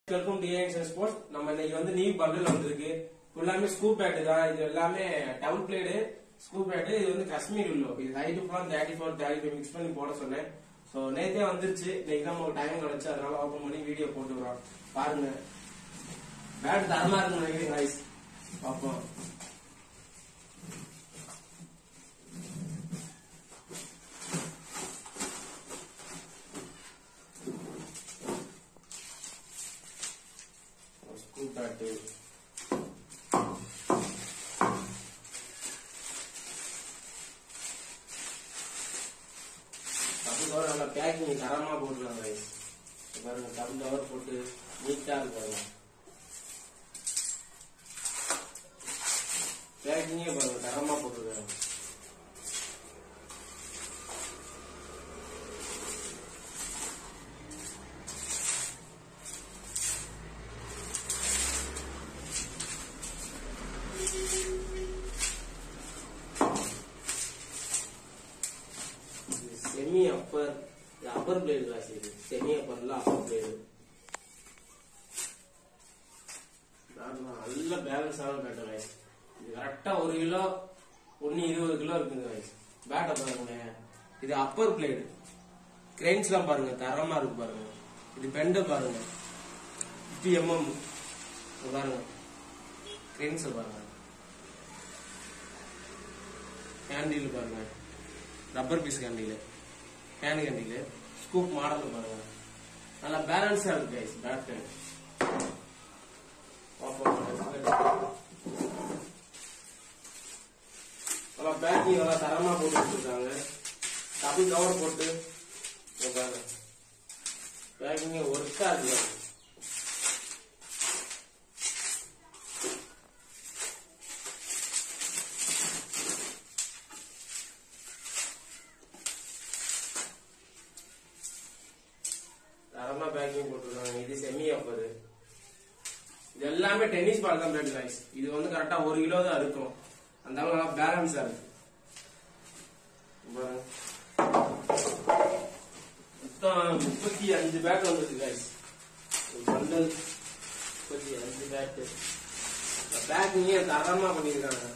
Welcome DNS sports நம்ம இன்னைக்கு வந்து நியூ பண்டில் வந்திருக்கு ஃபுல்லாமே ஸ்கூப் பேட் தான் இது எல்லாமே டவுன் பிளேடு ஸ்கூப் பேட் இது வந்து காஷ்மீர் உள்ளோ இது ஹைட் ஃபுல்லாக thirty four thirty five mix பண்ணி போட சொன்னேன் ஸோ நேத்தே வந்துருச்சு இன்னைக்கு தான் உங்களுக்கு டைம் கிடைச்சு அதனால ஓப்பன் பண்ணி வீடியோ போட்டு வரோம் பாருங்க பேட் தரமா இருக்குன்னு நினைக்கிறேன் guys பார்ப்போம் ஸ்கூப் பேட்டு டபுள் கவர் நல்லா பேக்கிங் தரமா போட்டுருக்காங்க guys. இங்க பாருங்க டபுள் கவர் போட்டு நீட்டா இருக்கு பாருங்க பேக்கிங்கே பாருங்க தரமா போட்டுருக்காங்க செமி அப்பர் இது அப்பர் பிளேடு கிளாஸ் இது செமி அப்பர்ல அப்பர் பிளேடு நல்ல பேலன்ஸான பேட்டர் guys இது கரெக்டா ஒரு கிலோ ஒன்னு இருபது கிலோ இருக்குங்க guys பேட்டை பாருங்க இது அப்பர் பிளேடு கிரெயின்ஸ் எல்லாம் பாருங்க தரமா இருக்கு பாருங்க இது பெண்ட பாருங்க ஃபிஃப்டி எம்எம் பாருங்க கிரெயின்ஸ் பாருங்க ஹேண்டில் பாருங்க rubber piece handle hand handle scoop model பாருங்க நல்லா பேலன்ஸா இருக்கு கைஸ் பேட் நல்லா பேக்கிங் நல்லா தரமா போட்டு வச்சிருக்காங்க டபுள் கவர் போட்டு இங்க பாருங்க பேக்கிங் ஒர்க்கா இருக்கு தரமா பேக்கிங் போட்டுருக்காங்க இது செமி அப்பர் இது எல்லாமே டென்னிஸ் பால் தான் பிளட் ரைஸ் இது வந்து கரெக்டா ஒரு கிலோ தான் இருக்கும் அந்த அளவு நல்லா பேலன்ஸா இருக்கு பாருங்க. மொத்தம் முப்பத்தி அஞ்சு பேட் வந்துருக்கு கைஸ் பண்டல் முப்பத்தி அஞ்சு பேட் பேக்கிங்கே தரமா பண்ணியிருக்காங்க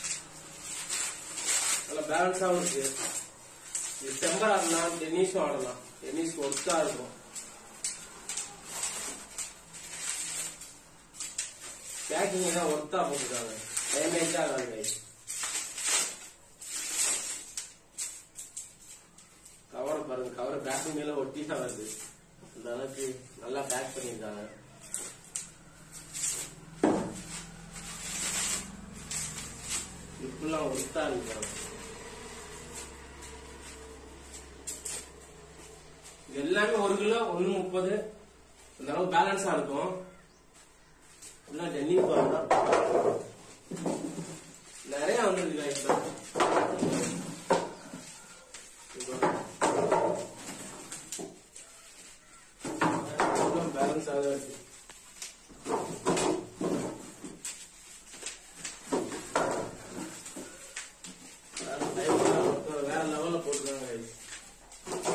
நல்லா பேலன்ஸாவும் இருக்கு இது டெம்பர் ஆடலாம் டென்னிஸும் ஆடலாம் டென்னிஸ் ஒர்க்கா இருக்கும் பேக்கிங் எல்லாம் ஒர்த்தா போட்டுருக்காங்க டேமேஜ் ஆகாது guys. கவர் பாருங்க கவர் பேக் மேல ஒட்டி தான் வருது அந்த அளவுக்கு நல்லா பேக் பண்ணிருக்காங்க இப்பெல்லாம் ஒர்த்தா இருக்கு பாருங்க. இது எல்லாமே ஒரு கிலோ ஒன்னு முப்பது இந்த அளவு பேலன்ஸா இருக்கும் எல்லாம் டெல்லி போறதா நிறைய வந்துருக்கு guys இப்ப. எல்லாம் பேலன்ஸ் ஆக இருக்கு வேற type எல்லாம் வேற லெவல்ல போட்டுருக்காங்க guys.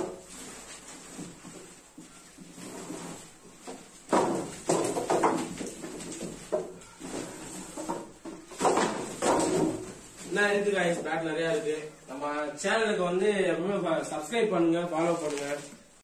என்ன இருக்கு guys பேட் நிறைய இருக்கு நம்ம சேனலுக்கு வந்து எப்பவுமே சப்ஸ்கிரைப் பண்ணுங்க ஃபாலோ பண்ணுங்க